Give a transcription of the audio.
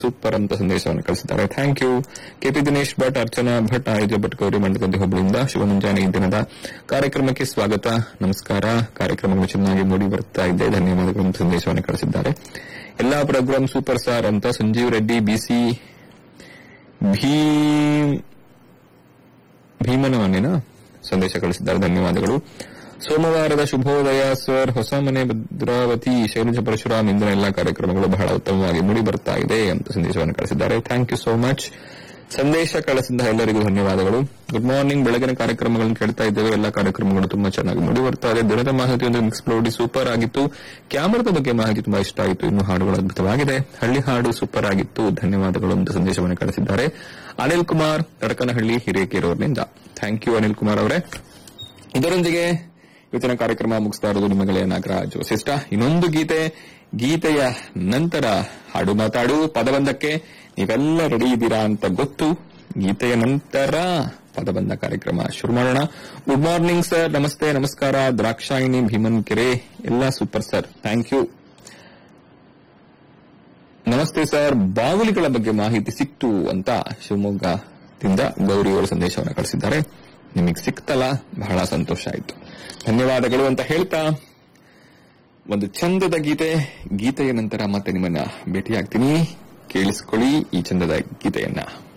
super ಅಂತ ಸಂದೇಶವನ್ನು ಕಳಿಸಿದ್ದಾರೆ thank you KP Dinesh Bhat Archana Bhat Ayudha Bhat Gauri Mandagadde ಹುಬ್ಬಳ್ಳಿಯಿಂದ ಶುಭ ಮುಂಜಾನೆ ಈ ದಿನದ ಕಾರ್ಯಕ್ರಮಕ್ಕೆ ಸ್ವಾಗತ ನಮಸ್ಕಾರ ಕಾರ್ಯಕ್ರಮಗಳು ಚೆನ್ನಾಗಿ ಮೂಡಿ ಬರ್ತಾ ಇದೆ ಧನ್ಯವಾದಗಳು ಅಂತ ಸಂದೇಶವನ್ನು ಕಳಿಸಿದ್ದಾರೆ ಎಲ್ಲಾ ಪ್ರೋಗ್ರಾಮ್ ಸೂಪರ್ ಸ್ಟಾರ್ ಅಂತ ಸಂಜೀವ್ ರೆಡ್ಡಿ ಬಿಸಿ ಭೀಮ್ ಭೀಮನವನ್ನೇನ ಸಂದೇಶ ಕಳಿಸಿದ್ದಾರೆ ಧನ್ಯವಾದಗಳು ಸೋಮವಾರದ ಶುಭೋದಯ ಸರ್ ಹೊಸ ಮನೆ ಭದ್ರಾವತಿ ಶೈಲಜ ಪರಶುರಾಮ್ ಇಂದಿನ ಎಲ್ಲಾ ಕಾರ್ಯಕ್ರಮಗಳು ಬಹಳ ಉತ್ತಮವಾಗಿ ಮೂಡಿ ಬರ್ತಾ ಇದೆ ಅಂತ ಸಂದೇಶವನ್ನು ಕಳಿಸಿದ್ದಾರೆ ಥ್ಯಾಂಕ್ ಯು ಸೋ ಮಚ್ ಸಂದೇಶ ಕಳಿಸಿದ ಎಲ್ಲರಿಗೂ ಧನ್ಯವಾದಗಳು ಗುಡ್ ಮಾರ್ನಿಂಗ್ ಬೆಳಗಿನ ಕಾರ್ಯಕ್ರಮಗಳನ್ನು ಕೇಳ್ತಾ ಇದ್ದೇವೆ ಎಲ್ಲಾ ಕಾರ್ಯಕ್ರಮಗಳು ತುಂಬಾ ಚೆನ್ನಾಗಿ ಮೂಡಿ ಬರ್ತಾ ಇದೆ ದಿನದ ಮಾಹಿತಿ ಒಂದು ಮಿಕ್ಸ್ ಪ್ಲೋಡಿ ಸೂಪರ್ ಆಗಿತ್ತು ಕ್ಯಾಮರಾದ ಬಗ್ಗೆ ಮಾಹಿತಿ ತುಂಬಾ ಇಷ್ಟ ಆಯಿತು ಇನ್ನು ಹಾಡುಗಳು ಅದ್ಭುತವಾಗಿದೆ ಹಳ್ಳಿ ಹಾಡು ಸೂಪರ್ ಆಗಿತ್ತು ಧನ್ಯವಾದಗಳು ಅಂತ ಸಂದೇಶವನ್ನು ಕಳಿಸಿದ್ದಾರೆ ಅನಿಲ್ ಕುಮಾರ್ ತಡಕನಹಳ್ಳಿ ಹಿರೇಕೆರೂರಿನಿಂದ ಥ್ಯಾಂಕ್ ಯು ಅನಿಲ್ ಕುಮಾರ್ ಅವರೇ ಇದರೊಂದಿಗೆ ಇವತ್ತಿನ ಕಾರ್ಯಕ್ರಮ ಮುಗಿಸ್ತಾ ಇರೋದು ನಿಮ್ಮ ಗೆಳೆಯ ನಾಗರಾಜ್ ವಸಿಷ್ಠ ಇನ್ನೊಂದು ಗೀತೆ ಗೀತೆಯ ನಂತರ ಹಾಡು ಮಾತಾಡು ಪದಬಂಧಕ್ಕೆ ನೀವೆಲ್ಲ ರೆಡಿ ಇದ್ದೀರಾ ಅಂತ ಗೊತ್ತು ಗೀತೆಯ ನಂತರ ಪದಬಂಧ ಕಾರ್ಯಕ್ರಮ ಶುರು ಮಾಡೋಣ ಗುಡ್ ಮಾರ್ನಿಂಗ್ ಸರ್ ನಮಸ್ತೆ ನಮಸ್ಕಾರ ದ್ರಾಕ್ಷಾಯಿಣಿ ಭೀಮನ್ ಕೆರೆ ಎಲ್ಲ ಸೂಪರ್ ಸರ್ ಥ್ಯಾಂಕ್ ಯು ನಮಸ್ತೆ ಸರ್ ಬಾವುಲಿಗಳ ಬಗ್ಗೆ ಮಾಹಿತಿ ಸಿಕ್ತು ಅಂತ ಶಿವಮೊಗ್ಗದಿಂದ ಗೌರಿ ಅವರು ಸಂದೇಶವನ್ನು ಕಳಿಸಿದ್ದಾರೆ ನಿಮಗೆ ಸಿಕ್ತಲ್ಲ ಬಹಳ ಸಂತೋಷ ಆಯಿತು ಧನ್ಯವಾದಗಳು ಅಂತ ಹೇಳ್ತಾ ಒಂದು ಚಂದದ ಗೀತೆ ಗೀತೆಯ ನಂತರ ಮತ್ತೆ ನಿಮ್ಮನ್ನ ಭೇಟಿಯಾಗ್ತೀನಿ ಕೇಳಿಸ್ಕೊಳ್ಳಿ ಈ ಚಂದದ ಗೀತೆಯನ್ನ